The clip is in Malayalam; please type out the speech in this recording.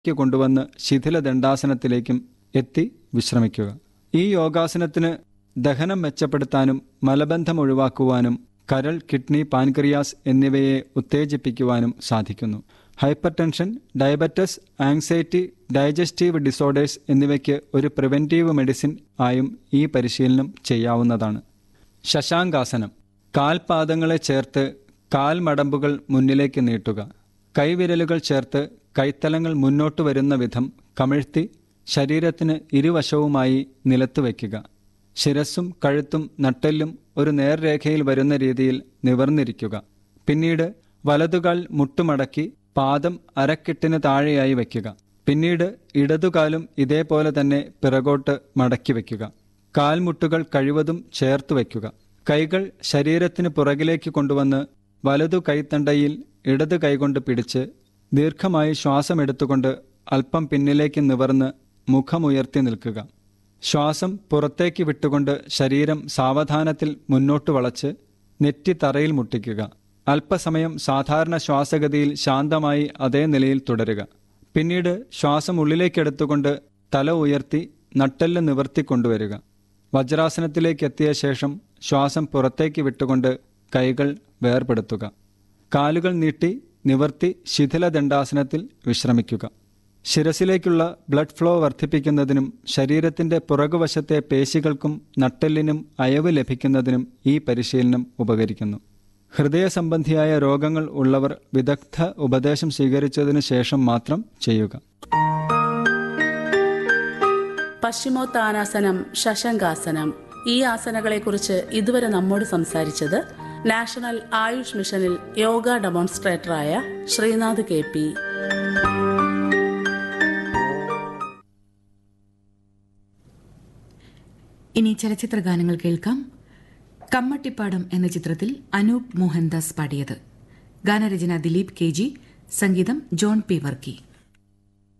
ക്ക് കൊണ്ടുവന്ന് ശിഥില ദണ്ഡാസനത്തിലേക്കും എത്തി വിശ്രമിക്കുക ഈ യോഗാസനത്തിന് ദഹനം മെച്ചപ്പെടുത്താനും മലബന്ധം ഒഴിവാക്കുവാനും കരൾ കിഡ്നി പാൻക്രിയാസ് എന്നിവയെ ഉത്തേജിപ്പിക്കുവാനും സാധിക്കുന്നു hypertension diabetes anxiety digestive disorders എന്നിവയ്ക്ക് ഒരു പ്രിവെൻറ്റീവ് മെഡിസിൻ ആയും ഈ പരിശീലനം ചെയ്യാവുന്നതാണ് ശശാങ്കാസനം കാൽപാദങ്ങളെ ചേർത്ത് കാൽ മടമ്പുകൾ മുന്നിലേക്ക് നീട്ടുക കൈവിരലുകൾ ചേർത്ത് കൈത്തലങ്ങൾ മുന്നോട്ട് വരുന്ന വിധം കമിഴ്ത്തി ശരീരത്തിന് ഇരുവശവുമായി നിലത്ത് വയ്ക്കുക ശിരസ്സും കഴുത്തും നട്ടെല്ലും ഒരു നേർരേഖയിൽ വരുന്ന രീതിയിൽ നിവർന്നിരിക്കുക പിന്നീട് വലതുകാൽ മുട്ടുമടക്കി പാദം അരക്കെട്ടിന് താഴെയായി വയ്ക്കുക പിന്നീട് ഇടതുകാലും ഇതേപോലെ തന്നെ പിറകോട്ട് മടക്കി വയ്ക്കുക കാൽമുട്ടുകൾ കഴിവതും ചേർത്ത് വയ്ക്കുക കൈകൾ ശരീരത്തിന് പുറകിലേക്ക് കൊണ്ടുവന്ന് വലതു കൈത്തണ്ടയിൽ ഇടത് കൈകൊണ്ട് പിടിച്ച് ദീർഘമായി ശ്വാസമെടുത്തുകൊണ്ട് അല്പം പിന്നിലേക്ക് നിവർന്ന് മുഖമുയർത്തി നിൽക്കുക ശ്വാസം പുറത്തേക്ക് വിട്ടുകൊണ്ട് ശരീരം സാവധാനത്തിൽ മുന്നോട്ട് വളച്ച് നെറ്റി തറയിൽ മുട്ടിക്കുക അല്പസമയം സാധാരണ ശ്വാസഗതിയിൽ ശാന്തമായി അതേ നിലയിൽ തുടരുക പിന്നീട് ശ്വാസം ഉള്ളിലേക്കെടുത്തുകൊണ്ട് തല ഉയർത്തി നട്ടെല്ല് നിവർത്തി കൊണ്ടുവരിക വജ്രാസനത്തിലേക്ക് എത്തിയ ശേഷം ശ്വാസം പുറത്തേക്ക് വിട്ടുകൊണ്ട് കൈകൾ വേർപെടുത്തുക കാലുകൾ നീട്ടി നിവർത്തി ശിഥില ദണ്ഡാസനത്തിൽ വിശ്രമിക്കുക ശിരസിലേക്കുള്ള ബ്ലഡ് ഫ്ലോ വർദ്ധിപ്പിക്കുന്നതിനും ശരീരത്തിന്റെ പുറകുവശത്തെ പേശികൾക്കും നട്ടെല്ലിനും അയവ് ലഭിക്കുന്നതിനും ഈ പരിശീലനം ഉപകരിക്കുന്നു ഹൃദയ സംബന്ധിയായ രോഗങ്ങൾ ഉള്ളവർ വിദഗ്ധ ഉപദേശം സ്വീകരിച്ചതിനു ശേഷം മാത്രം ചെയ്യുക പശ്ചിമോത്താനാസനം ശശങ്കാസനം ഈ ആസനകളെക്കുറിച്ച് ഇതുവരെ നമ്മോട് സംസാരിച്ചത് നാഷണൽ ആയുഷ് മിഷനിൽ യോഗ ഡെമോൺസ്ട്രേറ്ററായ ശ്രീനാഥ് കെ പി ഇനി ചലച്ചിത്ര ഗാനങ്ങൾ കേൾക്കാം കമ്മട്ടിപ്പാടം എന്ന ചിത്രത്തിൽ അനൂപ് മോഹൻദാസ് പാടിയത് ഗാനരചന ദിലീപ് കെ ജി സംഗീതം ജോൺ പി വർക്കി